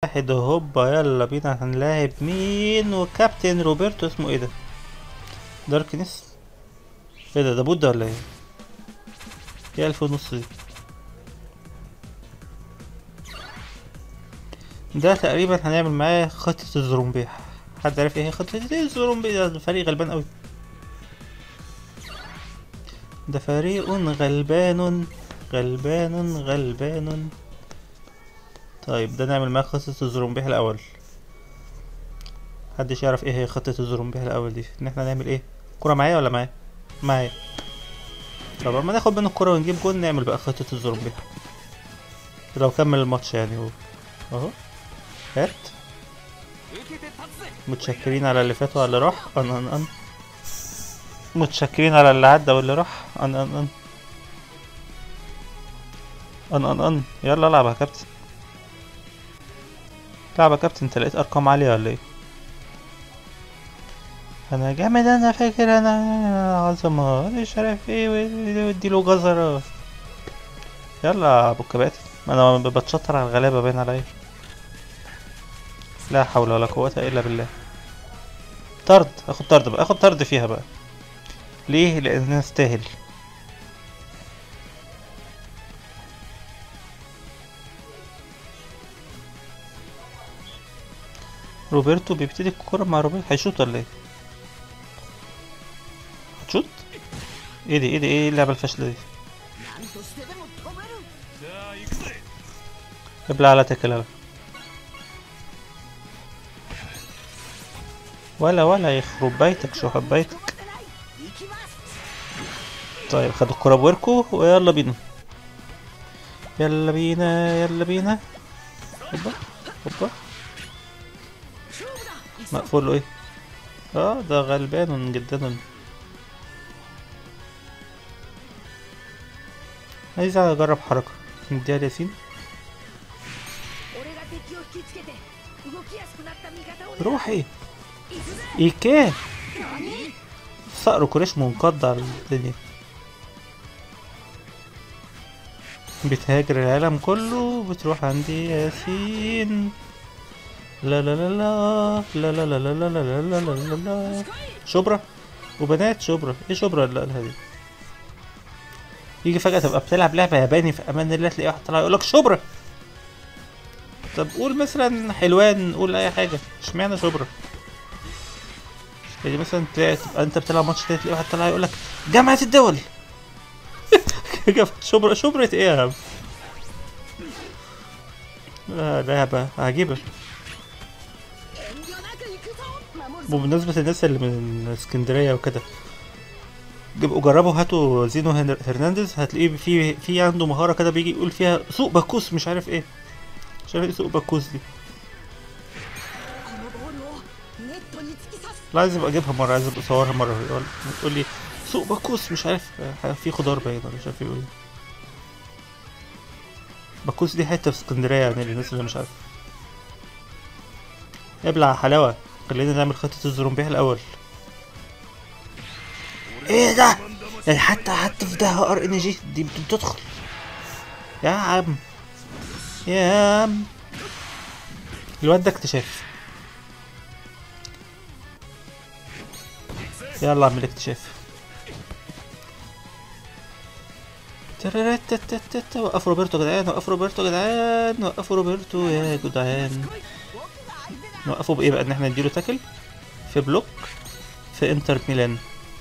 واحد هوبا يلا بينا هنلاعب مين وكابتن روبرتو اسمه ايه ده داركنس ايه ده ده بودا ولا ايه ايه الف ونص دي ده تقريبا هنعمل معاه خطة الزرومبيح حد عارف ايه هي خطة الزرومبيح ده فريق غلبان قوي ده فريق غلبان غلبان غلبان طيب ده نعمل معاه خطة الزرومبيح الأول محدش يعرف ايه هي خطة الزرومبيح الأول دي ان احنا نعمل ايه كرة معايا ولا معايا معايا طب اما ناخد منه الكرة ونجيب جول نعمل بقى خطة الزرومبيح لو كمل الماتش يعني هو اهو هات متشكرين على اللي فات وعلى اللي راح ان ان ان متشكرين على اللي عدى واللي راح ان ان ان ان ان ان يلا العب يا كابتن العب يا كابتن انت لقيت ارقام عالية ولا ايه انا جامد انا فاكر انا عظمة مش عارف ايه واديله جزرة يلا يا ابو الكباتن ما انا بتشطر على الغلابة باين عليا لا حول ولا قوة الا بالله طرد اخد طرد بقى اخد طرد فيها بقى ليه لان نستاهل روبرتو بيبتدي الكورة مع روبرتو هيشوط ولا ايه هتشوط ايه دي ايه دي ايه اللعبة الفاشلة دي 何としてでも止めるさあ行くぜ ابلع على تكل يلا. ولا ولا يخرب بيتك شو حبيتك 待ってない行きます طيب خدوا الكرة بوركو ويلا بينا يلا بينا يلا بينا هوبا هوبا 勝負だ مقفول له ايه اه ده غلبان جدا عايز اجرب حركة نديها لياسين 俺が敵を引きつけて動きやすくなった味方を狙う روحي 行くぜ ايكيه 何 صقر كوريش منقض على الدنيا بتهاجر العالم كله بتروح عندي ياسين لا لا لا لا لا لا لا لا لا لا لا لا لا لا شبرا وبنات شبرا ايه شبرا اللي قالها دي يجي فجأة تبقى بتلعب لعبة ياباني في أمان الله تلاقي واحد طلع يقولك شبرا طب قول مثلا حلوان قول أي حاجة اشمعنى شبرا يعني مثلا تلاقي تبقى انت بتلعب ماتش تلاقي واحد طلع يقول لك جامعة الدول جامعة شبرا شبرة ايه يا عم؟ لا لعبة عجيبة 遠慮なく行くぞ守るぞ بمناسبة الناس اللي من اسكندرية وكده جيبوا جربوا هاتوا زينو هن- هرنانديز هتلاقيه في في عنده مهارة كده بيجي يقول فيها سوق بكوس مش عارف ايه مش عارف ايه سوق بكوس دي このボールをネットに突き刺す لا عايز ابقى اجيبها مرة عايز ابقى اصورها مرة يقول تقول لي سوق بكوس مش عارف آه، في خضار باين ولا مش عارف ايه بكوس دي حتة في اسكندرية يعني للناس اللي مش عارفة ابلع حلاوة خلينا نعمل خطة الزرومبيح الأول ايه ده؟ يعني حتى حتى في ده ار ان جي دي بتدخل يا عم يا عم الواد ده اكتشاف يلا اعمل اكتشاف ترررتتتتت. وقفوا روبرتو يا جدعان وقفوا روبرتو يا جدعان وقفوا روبرتو يا جدعان 僕が相手だ نوقفه بايه بقى ان احنا نديله تاكل في بلوك في انتر ميلان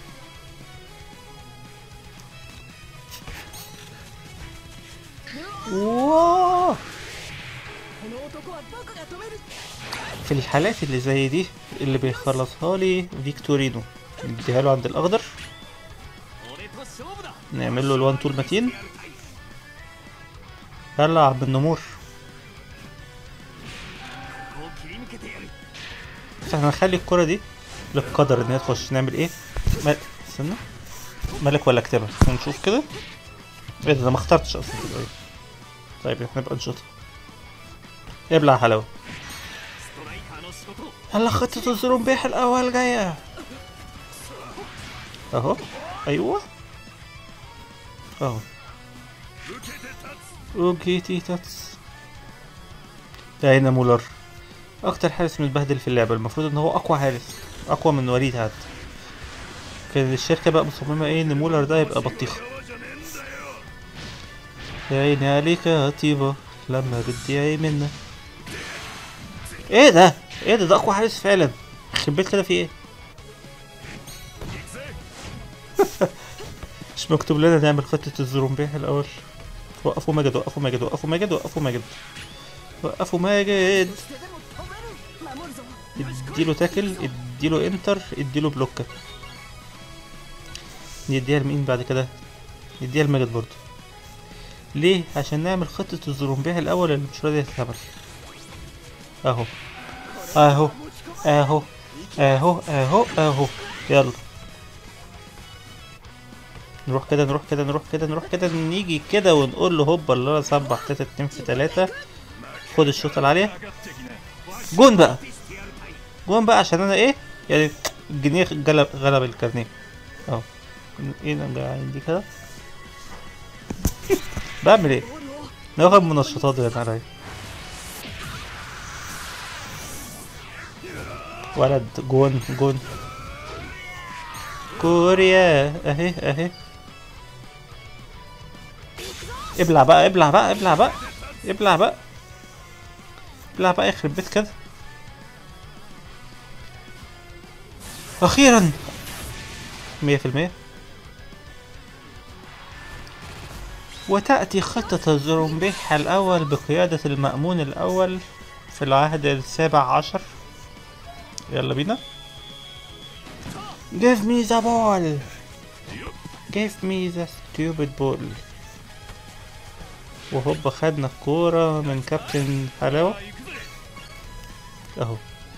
واو この男は僕が止める في الحالات اللي زي دي اللي بيخلصها لي فيكتورينو نديها له عند الاخضر 俺と勝負だ نعمل له الوان تول متين يلا يا عبد النمور こう切り抜けてやる فاحنا نخلي الكرة دي للقدر ان هي تخش نعمل ايه مل... استنى ملك ولا اكتبها ونشوف كده ايه ده أنا ما اخترتش اصلا كده ايه طيب احنا نبقى نشوطها ابلع حلاوة ストライカーの仕事 يلا خطة الزرومبيح الاول جاية اهو ايوه اهو 受けて立つ اوكي تيتاتس ده هنا مولر اكتر حارس متبهدل في اللعبه المفروض ان هو اقوى حارس اقوى من وليد حتى كان الشركه بقى مصممه ايه ان مولر ده يبقى بطيخه يا عيني عليك يا طيبه لما بدي عي منك ايه ده ايه ده ده اقوى حارس فعلا يخرب بيت كده في ايه مش مكتوب لنا نعمل خطة الزرومبيح الأول وقفوا ماجد وقفوا ماجد وقفوا ماجد وقفوا ماجد وقفوا ماجد してでも止める守るぞ اديله تاكل اديله انتر اديله بلوكة نديها لمين بعد كده نديها لماجد برضه ليه عشان نعمل خطة الزرومبيح الأول اللي مش راضية تتعمل اهو اهو اهو اهو اهو اهو يلا نروح كده نروح كده نروح كده نروح كده نيجي كده ونقول له هوبا اللي انا صبح تلاتة اتنين في تلاتة خد الشوطة العالية جون بقى جون بقى عشان انا ايه يعني الجنيه غلب غلب الكارنيه اهو ايه ده عندي كده بعمل ايه ボールを ناخد منشطات يا عليا ولد جون جون كوريا اهي اهي ابلع بقى ابلع بقى ابلع بقى ابلع بقى ابلع بقى يخرب بيت كده اخيرا مية في المية وتأتي خطة الزرومبيح الأول بقيادة المأمون الأول في العهد السابع عشر يلا بينا Give me the ball Give me the stupid ball وهوبا خدنا الكورة من كابتن حلاوة اهو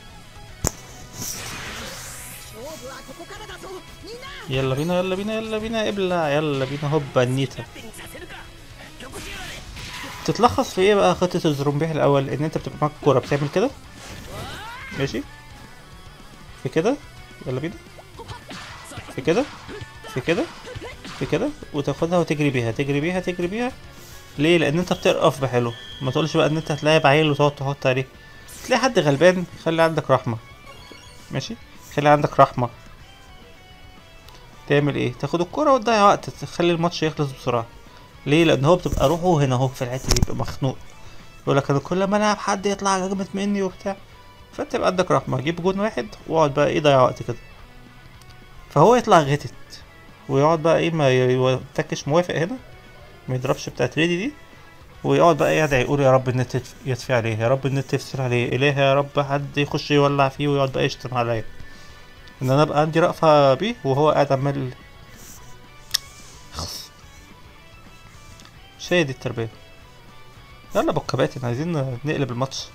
勝負はここからだぞみんな يلا بينا يلا بينا يلا بينا ابلع يلا بينا هوبا النيتا 手にさせるか曲しやがれ تتلخص في ايه بقى خطة الزرومبيح الأول ان انت بتبقى معاك الكورة بتعمل كده ماشي في كده يلا بينا في كده في كده في كده وتاخدها وتجري بيها تجري بيها تجري بيها ليه لان انت بترقف بحلو ما تقولش بقى ان انت هتلاعب عيل وتقعد تحط عليه تلاقي حد غلبان خلي عندك رحمة ماشي خلي عندك رحمة تعمل ايه تاخد الكرة وتضيع وقت تخلي الماتش يخلص بسرعة ليه لان هو بتبقى روحه هنا اهو في الحته دي بيبقى مخنوق يقول لك انا كل ما العب حد يطلع اجمد مني وبتاع فانت يبقى عندك رحمه جيب جون واحد واقعد بقى ايه ضيع وقت كده فهو يطلع غتت ويقعد بقى ايه ما يتكش موافق هنا ما يضربش بتاعت ريدي دي ويقعد بقى يدعي يقول يا رب النت يتف- يطفي عليه يا رب النت يفصل عليه اله يا رب حد يخش يولع فيه ويقعد بقى يشتم عليا ان انا ابقى عندي رأفة بيه وهو قاعد عمال خص مش هي دي التربية يلا ابو الكباتن عايزين نقلب الماتش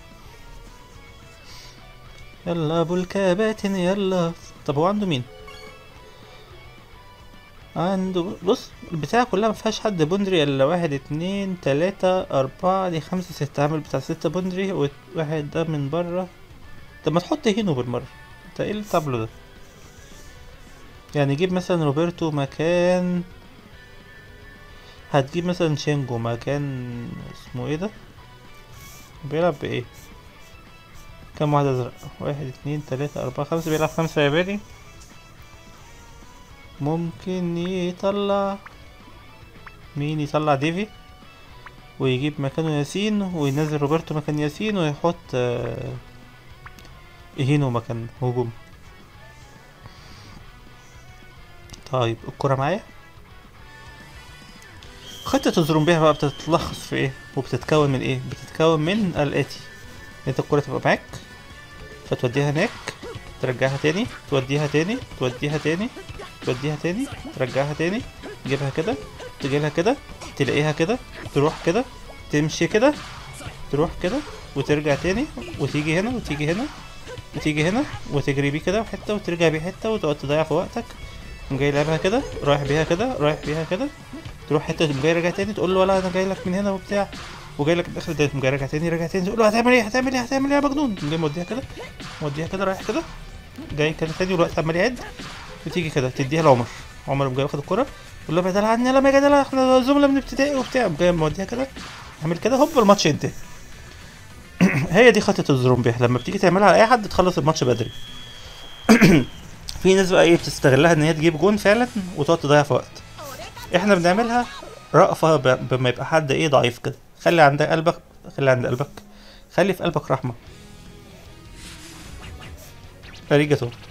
يلا ابو الكباتن يلا طب هو عنده مين عنده بص البتاعة كلها ما فيهاش حد بندري الا واحد اتنين تلاتة اربعة دي خمسة ستة عامل بتاع ستة بندري وواحد ده من بره طب ما تحط هينو بالمرة انت ايه اللي بتعمله ده يعني جيب مثلا روبرتو مكان هتجيب مثلا شينجو مكان اسمه ايه ده بيلعب بايه كم واحد ازرق واحد اتنين تلاتة اربعة خمسة بيلعب خمسة ياباني ممكن يطلع مين يطلع ديفي ويجيب مكانه ياسين وينزل روبرتو مكان ياسين ويحط آه، ايهينو مكان هجوم طيب الكرة معايا خطة الزرومبيها بقى بتتلخص في ايه وبتتكون من ايه بتتكون من الاتي انت الكرة تبقى معاك فتوديها هناك ترجعها تاني توديها تاني توديها تاني توديها تاني ترجعها تاني تجيبها كده تجيلها كده تلاقيها كده تروح كده تمشي كده تروح كده وترجع تاني وتيجي هنا وتيجي هنا وتيجي هنا وتجري بيه كده حتة وترجع بيه حتة وتقعد تضيع في وقتك تقوم جاي لعبها كده رايح بيها كده رايح بيها كده تروح حته تقوم جاي راجع تاني تقول له ولا انا جاي لك من هنا وبتاع وجاي لك الاخر ده تقوم جاي راجع تاني راجع تاني تقول له هتعمل ايه هتعمل ايه هتعمل ايه يا مجنون تقوم جاي موديها كده موديها كده رايح كده جاي كده تاني والوقت عمال يعد وتيجي كده تديها لعمر عمر قوم جاي واخد الكرة يقول له بدل عني يلا يا جدع احنا زملاء من ابتدائي وبتاع قوم جاي موديها كده عامل كده هوب الماتش انتهى هي دي خطة الزرومبي لما بتيجي تعملها على اي حد تخلص الماتش بدري في ناس بقى ايه بتستغلها ان هي تجيب جون فعلا وتقعد تضيع في وقت احنا بنعملها رأفة ب- بما يبقى حد ايه ضعيف كده خلي عند قلبك خلي عند قلبك خلي في قلبك رحمة اريجاتو